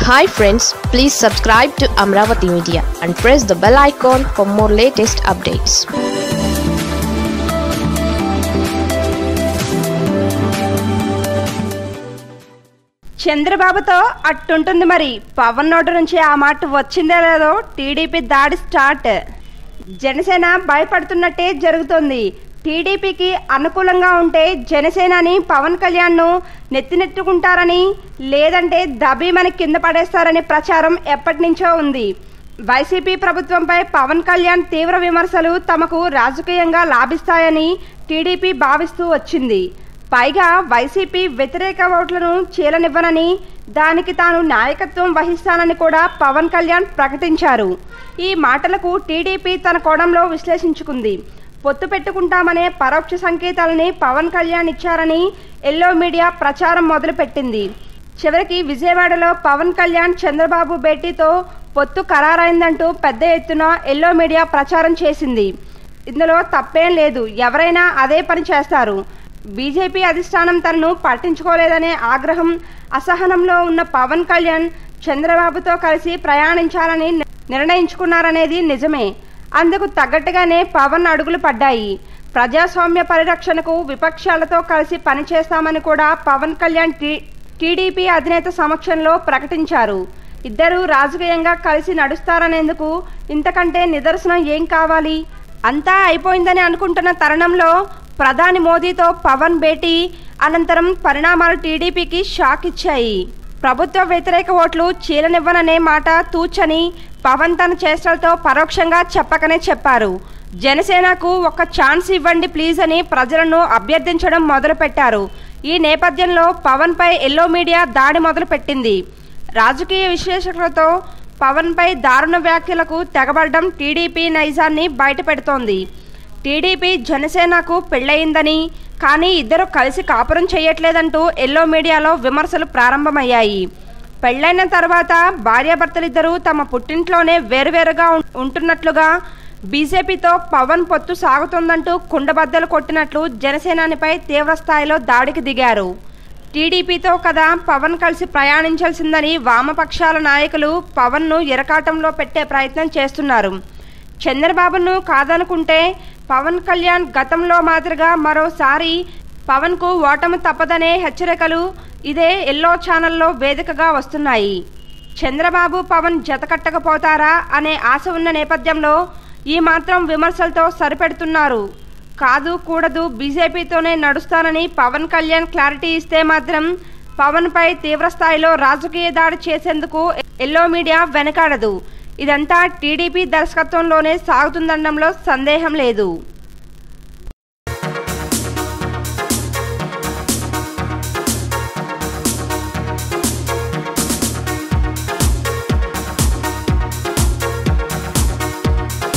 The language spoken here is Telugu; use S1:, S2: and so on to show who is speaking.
S1: hi friends please subscribe to Amaravati media and press the bell icon for more latest updates
S2: చంద్రబాబుతో అట్టుంటుంది మరి పవన్ నోటి నుంచి ఆ మాట వచ్చిందే లేదో టీడీపీ దాడి స్టార్ట్ జనసేన భయపడుతున్నట్టే జరుగుతోంది టీడీపీకి అనుకూలంగా ఉంటే జనసేనని పవన్ కళ్యాణ్ను నెత్తినెత్తుకుంటారని లేదంటే దబీమని కింద పడేస్తారని ప్రచారం ఎప్పటి నుంచో ఉంది వైసీపీ ప్రభుత్వంపై పవన్ కళ్యాణ్ తీవ్ర విమర్శలు తమకు రాజకీయంగా లాభిస్తాయని టీడీపీ భావిస్తూ వచ్చింది పైగా వైసీపీ వ్యతిరేక ఓట్లను చీలనివ్వనని దానికి తాను నాయకత్వం వహిస్తానని కూడా పవన్ కళ్యాణ్ ప్రకటించారు ఈ మాటలకు టీడీపీ తన కోణంలో విశ్లేషించుకుంది పొత్తు పెట్టుకుంటామనే పరోక్ష సంకేతాలని పవన్ కళ్యాణ్ ఇచ్చారని ఎల్లో మీడియా ప్రచారం మొదలుపెట్టింది చివరికి విజయవాడలో పవన్ కళ్యాణ్ చంద్రబాబు భేటీతో పొత్తు ఖరారైందంటూ పెద్ద ఎత్తున ఎల్లో మీడియా ప్రచారం చేసింది ఇందులో తప్పేం లేదు ఎవరైనా అదే పని చేస్తారు బీజేపీ అధిష్టానం తనను పట్టించుకోలేదనే ఆగ్రహం అసహనంలో ఉన్న పవన్ కళ్యాణ్ చంద్రబాబుతో కలిసి ప్రయాణించాలని నిర్ణయించుకున్నారనేది నిజమే అందుకు తగ్గట్టుగానే పవన్ అడుగులు పడ్డాయి ప్రజాస్వామ్య పరిరక్షణకు విపక్షాలతో కలిసి పనిచేస్తామని కూడా పవన్ కళ్యాణ్ టీ- టీడీపీ అధినేత సమక్షంలో ప్రకటించారు ఇద్దరు రాజకీయంగా కలిసి నడుస్తారనేందుకు ఇంతకంటే నిదర్శనం ఏం కావాలి అంతా అయిపోయిందని అనుకుంటున్న తరుణంలో ప్రధాని మోదీతో పవన్ భేటీ అనంతరం పరిణామాలు టీడీపీకి షాక్ ఇచ్చాయి ప్రభుత్వ వ్యతిరేక ఓట్లు చీలనివ్వననే మాట తూచని పవన్ తన చేష్టలతో పరోక్షంగా చెప్పకనే చెప్పారు జనసేనకు ఒక ఛాన్స్ ఇవ్వండి ప్లీజ్ అని ప్రజలను అభ్యర్థించడం మొదలుపెట్టారు ఈ నేపథ్యంలో పవన్పై ఎల్లో మీడియా దాడి మొదలుపెట్టింది రాజకీయ విశ్లేషకులతో పవన్పై దారుణ వ్యాఖ్యలకు తెగబడడం టీడీపీ నైజాన్ని బయటపెడుతోంది టీడీపీ జనసేనకు పెళ్ళయిందని కానీ ఇద్దరు కలిసి కాపురం చేయట్లేదంటూ ఎల్లో మీడియాలో విమర్శలు ప్రారంభమయ్యాయి పెళ్ళైన తర్వాత భార్యాభర్తలిద్దరూ తమ పుట్టింట్లోనే వేరువేరుగా ఉం- ఉంటున్నట్లుగా బీజేపీతో పవన్ పొత్తు సాగుతోందంటూ కుండబద్దలు కొట్టినట్లు జనసేనానిపై తీవ్రస్థాయిలో దాడికి దిగారు టీడీపీతో కదా పవన్ కలిసి ప్రయాణించాల్సిందని వామపక్షాల నాయకులు పవన్ను ఇరకాటంలో పెట్టే ప్రయత్నం చేస్తున్నారు చంద్రబాబును కాదనుకుంటే పవన్ కళ్యాణ్ గతంలో మాదిరిగా మరోసారి పవన్కు ఓటమి తప్పదనే హెచ్చరికలు ఇదే ఎల్లో ఛానల్లో వేదికగా వస్తున్నాయి చంద్రబాబు పవన్ జతకట్టకపోతారా అనే ఆశ ఉన్న నేపథ్యంలో ఈ మాత్రం విమర్శలతో సరిపెడుతున్నారు కాదు కూడదు బీజేపీతోనే నడుస్తానని పవన్ కళ్యాణ్ క్లారిటీ ఇస్తే మాత్రం పవన్పై తీవ్రస్థాయిలో రాజకీయ దాడి చేసేందుకు ఎల్లో మీడియా వెనకాడదు ఇదంతా టీడీపీ దర్శకత్వంలోనే సాగుతుందనడంలో సందేహం లేదు